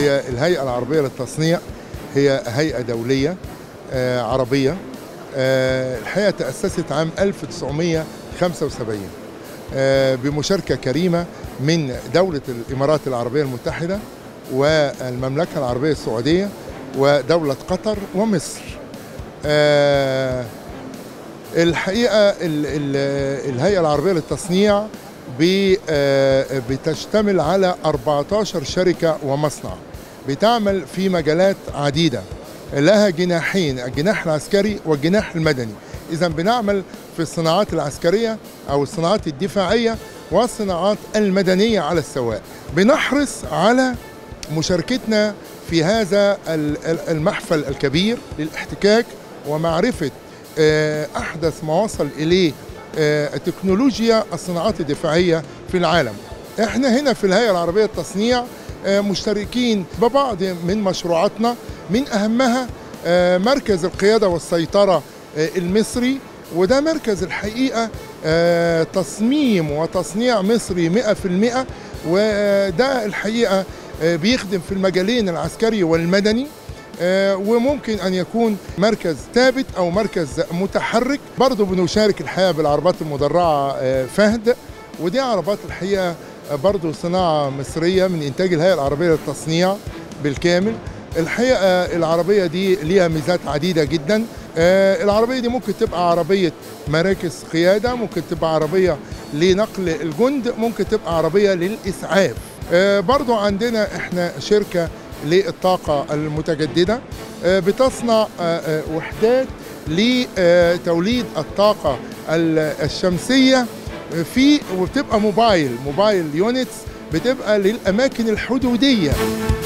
هي الهيئة العربية للتصنيع هي هيئة دولية آه، عربية آه، الحقيقة تأسست عام 1975 آه، بمشاركة كريمة من دولة الإمارات العربية المتحدة والمملكة العربية السعودية ودولة قطر ومصر آه، الحقيقة ال- ال- الهيئة العربية للتصنيع ب- آه، بتشتمل على 14 شركة ومصنع بتعمل في مجالات عديدة لها جناحين الجناح العسكري والجناح المدني إذا بنعمل في الصناعات العسكرية أو الصناعات الدفاعية والصناعات المدنية على السواء بنحرص على مشاركتنا في هذا ال- ال- المحفل الكبير للاحتكاك ومعرفة آه، أحدث ما وصل إليه آه، تكنولوجيا الصناعات الدفاعية في العالم احنا هنا في الهيئة العربية للتصنيع آه، مشتركين ببعض من مشروعاتنا من أهمها آه، مركز القيادة والسيطرة آه، المصري وده مركز الحقيقة آه، تصميم وتصنيع مصري 100% وده الحقيقة آه، بيخدم في المجالين العسكري والمدني آه، وممكن أن يكون مركز ثابت أو مركز متحرك برضه بنشارك الحقيقة بالعربات المدرعة آه، فهد ودي عربات الحقيقة آه، برضه صناعة مصرية من إنتاج الهيئة العربية للتصنيع بالكامل الحقيقة العربية دي ليها ميزات عديدة جدا آه، العربية دي ممكن تبقى عربية مراكز قيادة ممكن تبقى عربية لنقل الجند ممكن تبقى عربية للإسعاف آه، برضو عندنا احنا شركة للطاقة المتجددة آه، بتصنع آه، آه، وحدات لتوليد الطاقة ال- الشمسية في وبتبقى موبايل موبايل يونتس بتبقى للأماكن الحدودية